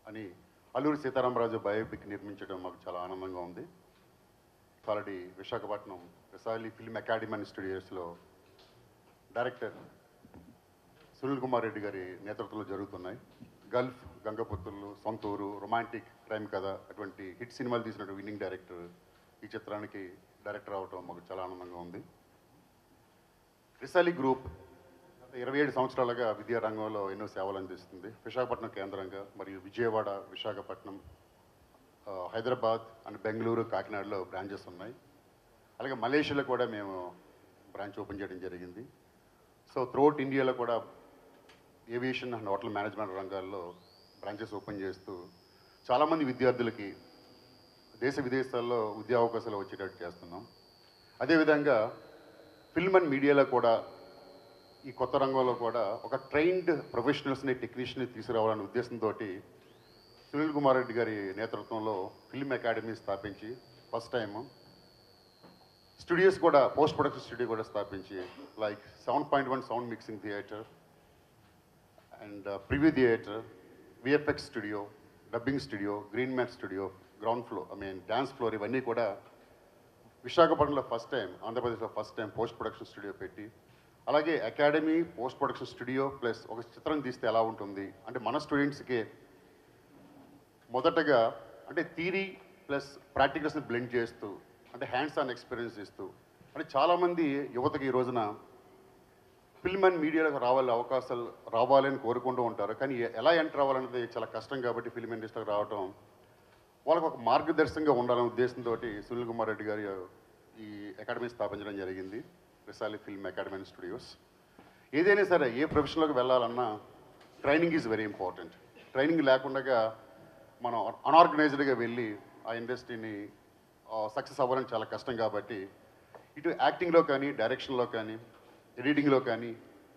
అని అల్లూరి సీతారామరాజు బయోపిక్ నిర్మించడం మాకు చాలా ఆనందంగా ఉంది already Visakhapatnam Vishali film academy and స్టూడియోస్లో డైరెక్టర్ సునీల్ కుమార్ రెడ్డి గారి నేతృత్వంలో జరుగుతున్నాయి గల్ఫ్ గంగపుత్రులు సొంతూరు రొమాంటిక్ క్రైమ్ కథ అటువంటి హిట్ సినిమాలు తీసినటువంటి విన్నింగ్ డైరెక్టర్ ఈ చిత్రానికి డైరెక్టర్ అవటం మాకు చాలా ఆనందంగా ఉంది రిసాలి గ్రూప్ గత ఇరవై ఏడు సంవత్సరాలుగా విద్యా రంగంలో ఎన్నో సేవలు అందిస్తుంది విశాఖపట్నం కేంద్రంగా మరియు విజయవాడ విశాఖపట్నం ఆ, హైదరాబాద్ అండ్ బెంగళూరు కాకినాడలో బ్రాంచెస్ ఉన్నాయి అలాగే మలేషియాలో కూడా మేము బ్రాంచ్ ఓపెన్ చేయడం జరిగింది సో త్రూఅవుట్ ఇండియాలో కూడా ఏవియేషన్ అండ్ హోటల్ మేనేజ్మెంట్ రంగాల్లో బ్రాంచెస్ ఓపెన్ చేస్తూ చాలామంది విద్యార్థులకి దేశ విదేశాల్లో ఉద్యోగ అవకాశాలు వచ్చేటట్టు చేస్తున్నాం అదేవిధంగా ఫిల్మ్ అండ్ మీడియాలో కూడా ఈ కొత్త రంగంలో కూడా ఒక ట్రైన్డ్ ప్రొఫెషనల్స్ని టెక్నీషియన్ని తీసుకురావాలనే ఉద్దేశంతో సునీల్ కుమార్ రెడ్డి గారి నేతృత్వంలో ఫిల్మ్ అకాడమీ స్థాపించి ఫస్ట్ టైం స్టూడియోస్ కూడా పోస్ట్ ప్రొడక్షన్ స్టూడియో కూడా స్థాపించి like seven point one sound mixing theatre and preview theatre VFX studio dubbing studio green matte studio ground floor I mean dance floor ఇవన్నీ కూడా విశాఖపట్నంలో first time ఆంధ్రప్రదేశ్లో first time post production studio పెట్టి అలాగే academy post production studio plus ఒక చిత్రం తీస్తే ఎలా ఉంటుంది అంటే మన స్టూడెంట్స్కి మొదటగా అంటే థీరీ ప్లస్ ప్రాక్టికల్స్ని బ్లెండ్ చేస్తూ అంటే హ్యాండ్స్ ఆన్ ఎక్స్పీరియన్స్ ఇస్తూ అంటే చాలామంది యువతకి ఈ రోజున ఫిల్మ్ అండ్ మీడియాలకు రావాలి అవకాశాలు రావాలని కోరుకుంటూ ఉంటారు కానీ ఎ- ఎలా ఎంటర్ అవ్వాలనేది చాలా కష్టం కాబట్టి ఫిల్మ్ ఇండస్ట్రీకి రావటం వాళ్ళకు ఒక మార్గదర్శకంగా ఉండాలనే ఉద్దేశంతో సునీల్ కుమార్ రెడ్డి గారి ఈ అకాడమీ స్థాపించడం జరిగింది Vishali film academy and studios ఏదైనా సరే ఏ ప్రొఫెషన్లోకి వెళ్ళాలన్నా training is very important training లేకుండా మనం అనార్గనైజ్డ్గా వెళ్ళి ఆ ఇండస్ట్రీని సక్సెస్ అవ్వాలని చాలా కష్టం కాబట్టి ఇటు యాక్టింగ్లో కానీ డైరెక్షన్లో కానీ ఎడిటింగ్లో కానీ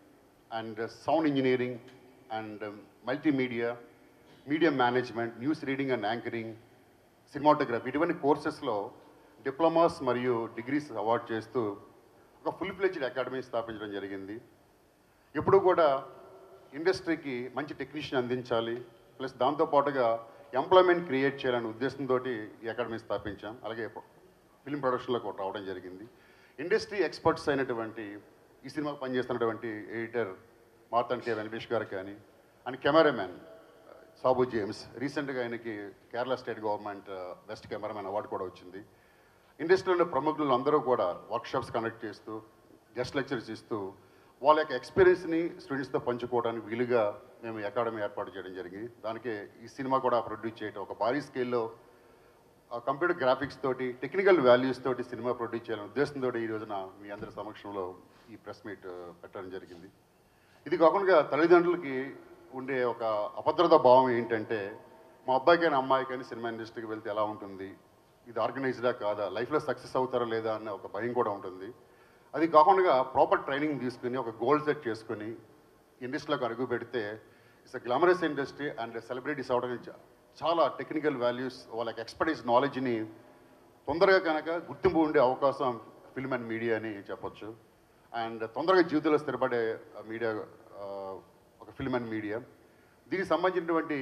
and sound engineering and multimedia media management news reading and anchoring cinematography ఇటువంటి కోర్సెస్లో డిప్లొమాస్ మరియు డిగ్రీస్ అవార్డ్ చేస్తూ ఒక ఫుల్ ఫ్లెజ్డ్ అకాడమీ స్థాపించడం జరిగింది ఎప్పుడు కూడా ఇండస్ట్రీకి మంచి టెక్నీషియన్ అందించాలి ప్లస్ దాంతోపాటుగా ఎంప్లాయ్మెంట్ క్రియేట్ చేయాలనే ఉద్దేశంతో ఈ అకాడమీ స్థాపించాం అలాగే ఫిల్మ్ ప్రొడక్షన్లో కూడా రావడం జరిగింది ఇండస్ట్రీ ఎక్స్పర్ట్స్ అయినటువంటి ఈ సినిమాకు పనిచేస్తున్నటువంటి ఎడిటర్ మార్తన్ కే వెంకటేష్ గారు కానీ అండ్ కెమెరామ్యాన్ సాబు జేమ్స్ రీసెంట్గా ఆయనకి Kerala state government best cameraman award కూడా వచ్చింది ఇండస్ట్రీలో ప్రముఖులు అందరూ కూడా వర్క్షాప్స్ కండక్ట్ చేస్తూ గెస్ట్ లెక్చర్స్ ఇస్తూ వాళ్ళ యొక్క ఎక్స్పీరియన్స్ని స్టూడెంట్స్తో పంచుకోవడానికి వీలుగా మేము అకాడమీ ఏర్పాటు చేయడం జరిగింది దానికి ఈ సినిమా కూడా ప్రొడ్యూస్ చేయడం ఒక భారీ స్కేల్లో కంప్యూటర్ గ్రాఫిక్స్ తోటి టెక్నికల్ వాల్యూస్ తోటి సినిమా ప్రొడ్యూస్ చేయాలనే ఉద్దేశంతో ఈ రోజున మీ అందరి సమక్షంలో ఈ ప్రెస్ మీట్ పెట్టడం జరిగింది ఇది కాకుండా తల్లిదండ్రులకి ఉండే ఒక అభద్రత భావం ఏంటంటే మా అబ్బాయి కానీ అమ్మాయి కానీ సినిమా ఇండస్ట్రీకి వెళ్తే ఎలా ఉంటుంది ఇది ఆర్గనైజ్డా కాదా లైఫ్లో సక్సెస్ అవుతారా లేదా అన్న ఒక భయం కూడా ఉంటుంది అది కాకుండా ప్రాపర్ ట్రైనింగ్ తీసుకుని ఒక గోల్ సెట్ చేసుకుని ఇండస్ట్రీలోకి అడుగు పెడితే it's a glamorous industry and celebrities అవడానికి చా- చాలా టెక్నికల్ వాల్యూస్ వాళ్ళకి ఎక్స్పర్టీస్ నాలెడ్జ్ని తొందరగా కనుక గుర్తింపు ఉండే అవకాశం ఫిల్మ్ అండ్ మీడియా అని చెప్పొచ్చు అండ్ తొందరగా జీవితంలో స్థిరపడే మీడియా ఒక ఫిల్మ్ అండ్ మీడియా దీనికి సంబంధించినటువంటి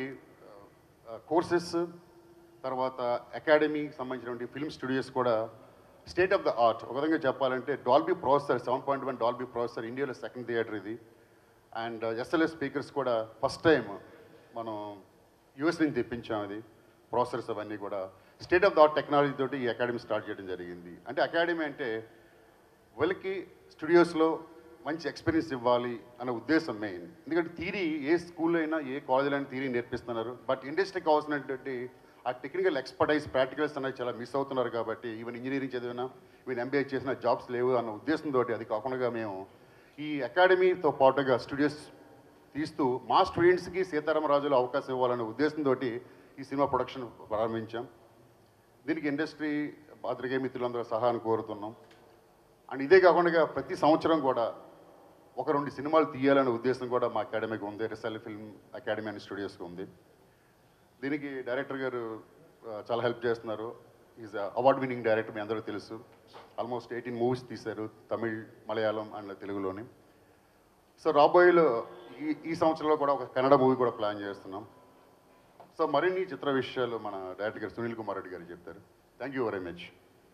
కోర్సెస్ తర్వాత అకాడమీ సంబంధించినటువంటి ఫిల్మ్ స్టూడియోస్ కూడా స్టేట్ ఆఫ్ ద ఆర్ట్ ఒక విధంగా చెప్పాలంటే Dolby processor seven point one Dolby processor ఇండియాలో సెకండ్ థియేటర్ ఇది అండ్ ఎస్ఎల్ఎస్ స్పీకర్స్ కూడా ఫస్ట్ టైం మనం యూఎస్ నుంచి తెప్పించాం అది ప్రాసెసర్స్ అవన్నీ కూడా state of the art technology తోటి ఈ అకాడమీ స్టార్ట్ చేయడం జరిగింది అంటే అకాడమీ అంటే వీళ్ళకి స్టూడియోస్లో మంచి ఎక్స్పీరియన్స్ ఇవ్వాలి అనే ఉద్దేశం మెయిన్ ఎందుకంటే థీరీ ఏ స్కూల్లో అయినా ఏ కాలేజీలో అయినా థీరీ నేర్పిస్తున్నారు బట్ ఇండస్ట్రీకి కావాల్సినటువంటి ఆ టెక్నికల్ ఎక్స్పర్టైజ్ ప్రాక్టికల్స్ అనేవి చాలా మిస్ అవుతున్నారు కాబట్టి ఈవెన్ ఇంజనీరింగ్ చదివినా ఈవెన్ ఎంబీఏ చేసిన జాబ్స్ లేవు అన్న ఉద్దేశంతో అది కాకుండా మేము ఈ అకాడమీతో పాటుగా స్టూడియోస్ తీస్తూ మా స్టూడెంట్స్కి సీతారామరాజులో అవకాశం ఇవ్వాలనే ఉద్దేశంతో ఈ సినిమా ప్రొడక్షన్ ప్రారంభించాం దీనికి ఇండస్ట్రీ పాత్రికేయ మిత్రులందరూ సహాయాన్ని కోరుతున్నాం అండ్ ఇదే కాకుండా ప్రతి సంవత్సరం కూడా ఒక రెండు సినిమాలు తీయాలనే ఉద్దేశం కూడా మా అకాడమీకి ఉంది రిసల్ ఫిల్మ్ అకాడమీ అండ్ స్టూడియోస్కి ఉంది దీనికి డైరెక్టర్ గారు ఆ, చాలా హెల్ప్ చేస్తున్నారు ఈజ్ అవార్డ్ విన్నింగ్ డైరెక్టర్ మీ అందరూ తెలుసు ఆల్మోస్ట్ ఎయిటీన్ మూవీస్ తీశారు తమిళ్ మలయాళం అండ్ తెలుగులోని సో రాబోయేలో ఈ ఈ సంవత్సరంలో కూడా ఒక కన్నడ మూవీ కూడా ప్లాన్ చేస్తున్నాం సో మరిన్ని చిత్ర విషయాలు మన డైరెక్టర్ గారు సునీల్ కుమార్ రెడ్డి గారు చెప్తారు థ్యాంక్ యూ వెరీ మచ్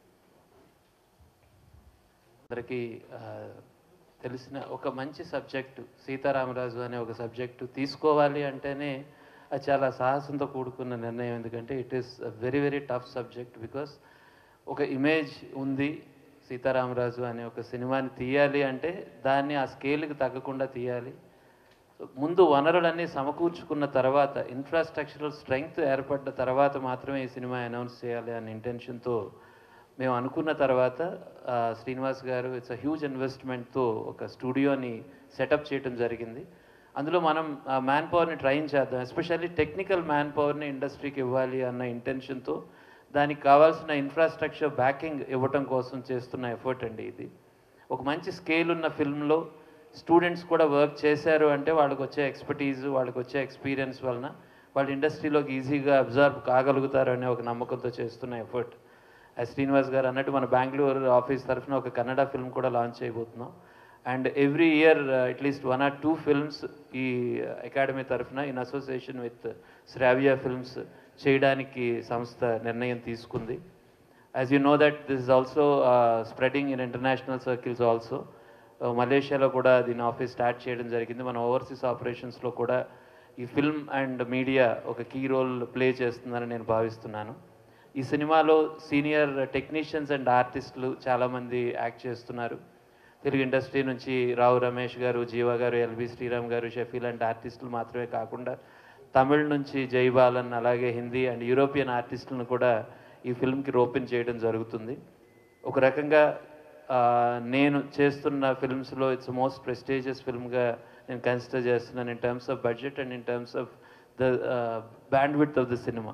అందరికీ ఆ, తెలిసిన ఒక మంచి సబ్జెక్టు సీతారామరాజు అనే ఒక సబ్జెక్టు తీసుకోవాలి అంటేనే అది చాలా సాహసంతో కూడుకున్న నిర్ణయం ఎందుకంటే it is very very tough subject because ఒక ఇమేజ్ ఉంది సీతారామరాజు అనే ఒక సినిమాని తీయాలి అంటే దాన్ని ఆ స్కేల్కి తగ్గకుండా తీయాలి సో ముందు వనరులన్నీ సమకూర్చుకున్న తర్వాత ఇన్ఫ్రాస్ట్రక్చరల్ స్ట్రెంగ్త్ ఏర్పడ్డ తర్వాత మాత్రమే ఈ సినిమా అనౌన్స్ చేయాలి అనే ఇంటెన్షన్తో మేము అనుకున్న తర్వాత ఆ, శ్రీనివాస్ గారు ఇట్స్ అ హ్యూజ్ ఇన్వెస్ట్మెంట్తో ఒక స్టూడియోని సెటప్ చేయడం జరిగింది అందులో మనం మ్యాన్ పవర్ని ట్రైన్ చేద్దాం ఎస్పెషల్లీ టెక్నికల్ మ్యాన్ పవర్ని ఇండస్ట్రీకి ఇవ్వాలి అన్న ఇంటెన్షన్తో దానికి కావాల్సిన ఇన్ఫ్రాస్ట్రక్చర్ బ్యాకింగ్ ఇవ్వటం కోసం చేస్తున్న ఎఫర్ట్ అండి ఇది ఒక మంచి స్కేల్ ఉన్న ఫిల్మ్లో స్టూడెంట్స్ కూడా వర్క్ చేశారు అంటే వాళ్ళకి వచ్చే ఎక్స్పర్టీజ్ వాళ్ళకి వచ్చే ఎక్స్పీరియన్స్ వలన వాళ్ళు ఇండస్ట్రీలోకి ఈజీగా అబ్జర్వ్ కాగలుగుతారు అనే ఒక నమ్మకంతో చేస్తున్న ఎఫర్ట్ as శ్రీనివాస్ గారు అన్నట్టు మన బెంగళూరు ఆఫీస్ తరఫున ఒక కన్నడ ఫిల్మ్ కూడా లాంచ్ చేయబోతున్నాం and every year at least one or two films ఈ అకాడమీ తరఫున in association with Shravya films చేయడానికి సంస్థ నిర్ణయం తీసుకుంది as you know that this is also spreading in international circles also మలేషియాలో కూడా దీని ఆఫీస్ స్టార్ట్ చేయడం జరిగింది మన ఓవర్సీస్ ఆపరేషన్స్లో కూడా ఈ ఫిల్మ్ అండ్ మీడియా ఒక కీ రోల్ ప్లే చేస్తుందని నేను భావిస్తున్నాను ఈ సినిమాలో సీనియర్ టెక్నీషియన్స్ అండ్ ఆర్టిస్టులు చాలామంది యాక్ట్ చేస్తున్నారు తెలుగు ఇండస్ట్రీ నుంచి రావు రమేష్ గారు జీవ గారు ఎల్బి శ్రీరామ్ గారు షఫీల్ అండ్ ఆర్టిస్టులు మాత్రమే కాకుండా తమిళ్ నుంచి జైబాలన్ అలాగే హిందీ అండ్ యూరోపియన్ ఆర్టిస్టులను కూడా ఈ ఫిల్మ్కి రోపెన్ చేయడం జరుగుతుంది ఒక రకంగా ఆ, నేను చేస్తున్న ఫిల్మ్స్లో ఇట్స్ మోస్ట్ ప్రెస్టీజియస్ ఫిల్మ్గా నేను కన్సిడర్ చేస్తున్నాను in terms of budget and in terms of the bandwidth of the cinema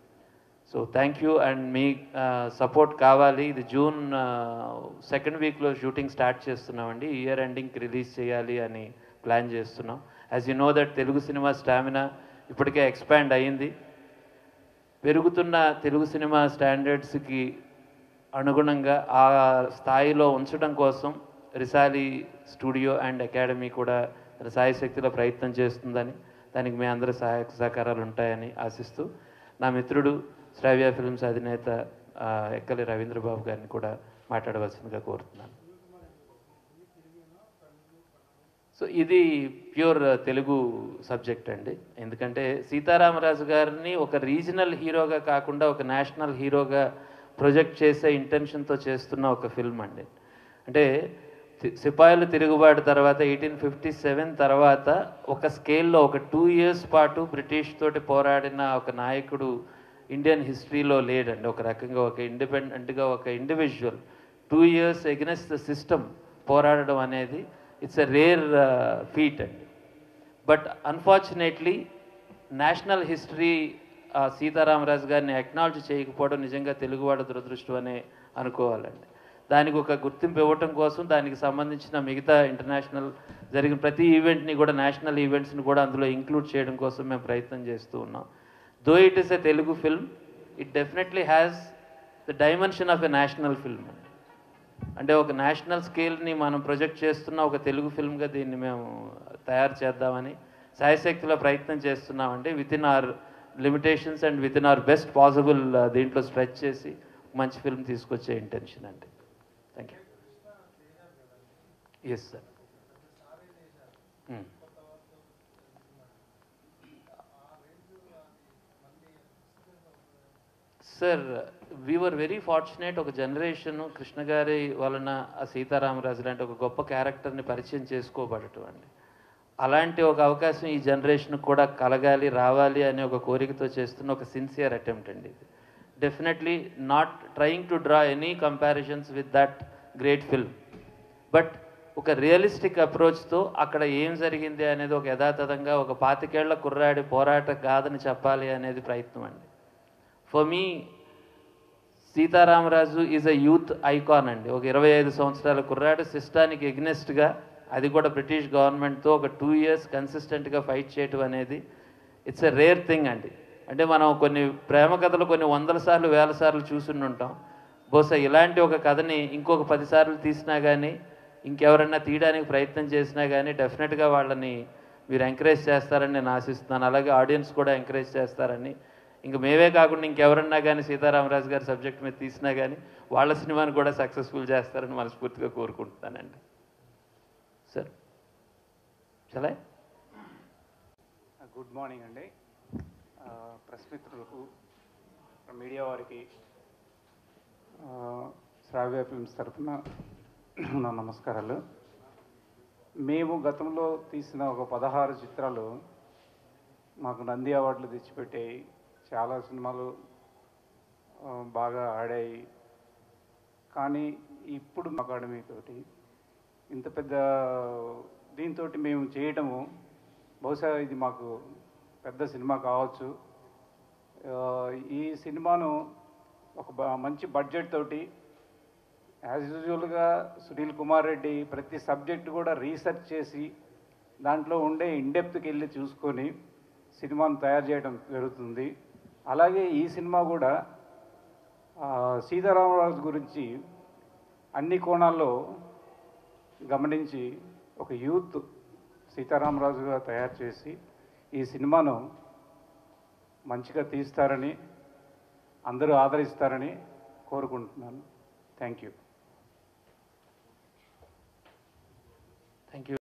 so thank you and మీ సపోర్ట్ కావాలి ఇది జూన్ సెకండ్ వీక్లో షూటింగ్ స్టార్ట్ చేస్తున్నామండి ఇయర్ ఎండింగ్కి రిలీజ్ చేయాలి అని ప్లాన్ చేస్తున్నాం as you know that Telugu cinema stamina ఇప్పటికే ఎక్స్పాండ్ అయ్యింది పెరుగుతున్న తెలుగు సినిమా స్టాండర్డ్స్కి అనుగుణంగా ఆ స్థాయిలో ఉంచడం కోసం రిసాలి స్టూడియో అండ్ అకాడమీ కూడా తన సాయశక్తిలో ప్రయత్నం చేస్తుందని దానికి మీ అందరి సహాయ సహకారాలు ఉంటాయని ఆశిస్తూ నా మిత్రుడు శ్రావ్య ఫిల్మ్స్ అధినేత ఆ, ఎక్కలి రవీంద్రబాబు గారిని కూడా మాట్లాడవలసిందిగా కోరుతున్నాను సో ఇది ప్యూర్ తెలుగు సబ్జెక్ట్ అండి ఎందుకంటే సీతారామరాజు గారిని ఒక రీజనల్ హీరోగా కాకుండా ఒక నేషనల్ హీరోగా ప్రొజెక్ట్ చేసే ఇంటెన్షన్తో చేస్తున్న ఒక ఫిల్మ్ అండి అంటే తి- సిపాయిలు తిరుగుబాటు తర్వాత ఎయిటీన్ ఫిఫ్టీ సెవెన్ తర్వాత ఒక స్కేల్లో ఒక టూ ఇయర్స్ పాటు బ్రిటిష్ తోటి పోరాడిన ఒక నాయకుడు ఇండియన్ హిస్టరీలో లేడండి ఒక రకంగా ఒక ఇండిపెండెంట్గా ఒక individual two years against the system పోరాడడం అనేది ఇట్స్ ఎ రేర్ ఫీట్ అండి but unfortunately national history Sitaramaraju గారిని అక్నాలజ్ చేయకపోవడం నిజంగా తెలుగువాడు దురదృష్టం అనే అనుకోవాలండి దానికి ఒక గుర్తింపు ఇవ్వటం కోసం దానికి సంబంధించిన మిగతా ఇంటర్నేషనల్ జరిగిన ప్రతి ఈవెంట్ని కూడా నేషనల్ ఈవెంట్స్ని కూడా అందులో ఇంక్లూడ్ చేయడం కోసం మేము ప్రయత్నం చేస్తూ ఉన్నాం though it is a Telugu film it definitely has the dimension of a national film అండి అంటే ఒక నేషనల్ స్కేల్ని మనం ప్రొజెక్ట్ చేస్తున్న ఒక తెలుగు ఫిల్మ్గా దీన్ని మేము తయారు చేద్దామని సాయశక్తిలో ప్రయత్నం చేస్తున్నామండి within our limitations and within our best possible దీంట్లో స్ట్రెచ్ చేసి మంచి ఫిల్మ్ తీసుకొచ్చే ఇంటెన్షన్ అండి thank you yes sir sir we are very fortunate ఒక జనరేషన్ కృష్ణ గారి వలన ఆ సీతారామరాజు లాంటి ఒక గొప్ప క్యారెక్టర్ని పరిచయం చేసుకోబడటం అండి అలాంటి ఒక అవకాశం ఈ జనరేషన్ కూడా కలగాలి రావాలి అనే ఒక కోరికతో చేస్తున్న ఒక సిన్సియర్ అటెంప్ట్ అండి ఇది definitely not trying to draw any comparisons with that great film but ఒక రియలిస్టిక్ అప్రోచ్తో అక్కడ ఏం జరిగింది అనేది ఒక యథాతథంగా ఒక పాతికేళ్ల కుర్రాడి పోరాట కాదని చెప్పాలి అనేది ప్రయత్నం అండి for me Sitaramaraju is a youth icon అండి ఒక ఇరవై ఐదు సంవత్సరాల కుర్రాడు సిస్టానికి ఎగ్నెస్ట్గా అది కూడా బ్రిటిష్ గవర్నమెంట్తో ఒక టూ ఇయర్స్ కన్సిస్టెంట్గా ఫైట్ చేయటం అనేది ఇట్స్ ఎ రేర్ థింగ్ అండి అంటే మనం కొన్ని ప్రేమ కథలు కొన్ని వందల సార్లు వేల సార్లు చూసుండి ఉంటాం బహుశా ఇలాంటి ఒక కథని ఇంకొక పది సార్లు తీసినా కానీ ఇంకెవరన్నా తీయడానికి ప్రయత్నం చేసినా కానీ డెఫినెట్గా వాళ్ళని మీరు ఎంకరేజ్ చేస్తారని నేను ఆశిస్తున్నాను అలాగే ఆడియన్స్ కూడా ఎంకరేజ్ చేస్తారని ఇంక మేమే కాకుండా ఇంకెవరన్నా కానీ సీతారామరాజు గారి సబ్జెక్ట్ మీద తీసినా కానీ వాళ్ళ సినిమాని కూడా సక్సెస్ఫుల్ చేస్తారని మనస్ఫూర్తిగా కోరుకుంటున్నానండి సార్ చలే గుడ్ మార్నింగ్ అండి ఆ, ప్రెస్ మిత్రులకు మీడియా వారికి ఆ, శ్రావ్య ఫిల్మ్స్ తరఫున నా నమస్కారాలు మేము గతంలో తీసిన ఒక పదహారు చిత్రాలు మాకు నంది అవార్డులు తెచ్చిపెట్టాయి చాలా సినిమాలు ఆ, బాగా ఆడాయి కానీ ఇప్పుడు మా అకాడమీ తోటి ఇంత పెద్ద దీంతో మేము చేయటము బహుశా ఇది మాకు పెద్ద సినిమా కావచ్చు ఆ, ఈ సినిమాను ఒక బ- మంచి బడ్జెట్ తోటి యాజ్ యూజువల్గా సునీల్ కుమార్ రెడ్డి ప్రతి సబ్జెక్ట్ కూడా రీసెర్చ్ చేసి దాంట్లో ఉండే ఇండెప్త్కి వెళ్ళి చూసుకొని సినిమాను తయారు చేయడం జరుగుతుంది అలాగే ఈ సినిమా కూడా ఆ, సీతారామరాజు గురించి అన్ని కోణాల్లో గమనించి ఒక యూత్ సీతారామరాజుగా తయారు చేసి ఈ సినిమాను మంచిగా తీస్తారని అందరూ ఆదరిస్తారని కోరుకుంటున్నాను థ్యాంక్ యూ థ్యాంక్ యూ